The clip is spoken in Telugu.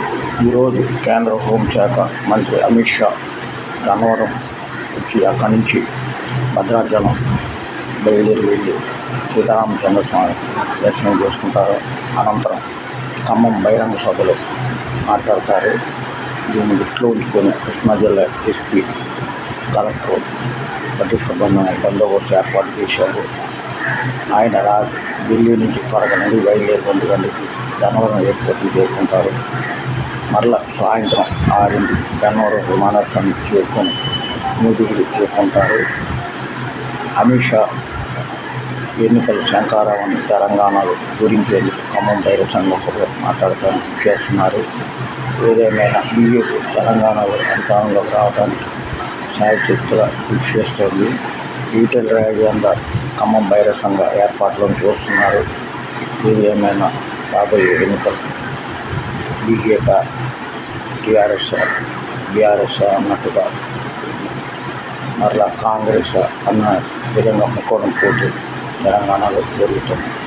ఈరోజు కేంద్ర హోంశాఖ మంత్రి అమిత్ షా గన్నవరం వచ్చి అక్కడి నుంచి భద్రాచలం బయలుదేరి వెళ్ళి సీతారామచంద్ర స్వామి దర్శనం చేసుకుంటారు అనంతరం ఖమ్మం బహిరంగ సభలో మాట్లాడతారు దీన్ని దృష్టిలో ఉంచుకొని కృష్ణా జిల్లా ఎస్పీ కలెక్టర్ పటిష్టమైన బందోబస్తు ఏర్పాటు చేశారు ఆయన రా ఢిల్లీ నుంచి త్వరగా నుండి బయలుదేరి ఒంటి గంటకి గన్నవరం ఎయిర్పోర్ట్కి చేరుకుంటారు మరలా సాయంత్రం ఆరింటికి గన్నవరం విమానాశ్రయం చేరుకొని న్యూఢిల్లీ చేరుకుంటారు అమిత్ షా ఎన్నికల శంకారావాన్ని తెలంగాణలో పూరించేందుకు ఖమ్మం బైర సంఘంలో మాట్లాడటానికి చేస్తున్నారు ఏదేమైనా బీజేపీ తెలంగాణలో అధికారంలోకి రావడానికి శాయశక్తుగా కృషి చేస్తోంది ఈటెల రాజేందర్ ఖమ్మం బైర సంఘ ఏర్పాట్లను చూస్తున్నారు ఏదేమైనా రాబోయే ఎన్నికలు బీజేపీ టీఆర్ఎస్ బీఆర్ఎస్ అన్నట్టుగా మరలా కాంగ్రెస్ అన్న విధంగా ముక్కోణం పోటీ తెలంగాణలో జరుగుతుంది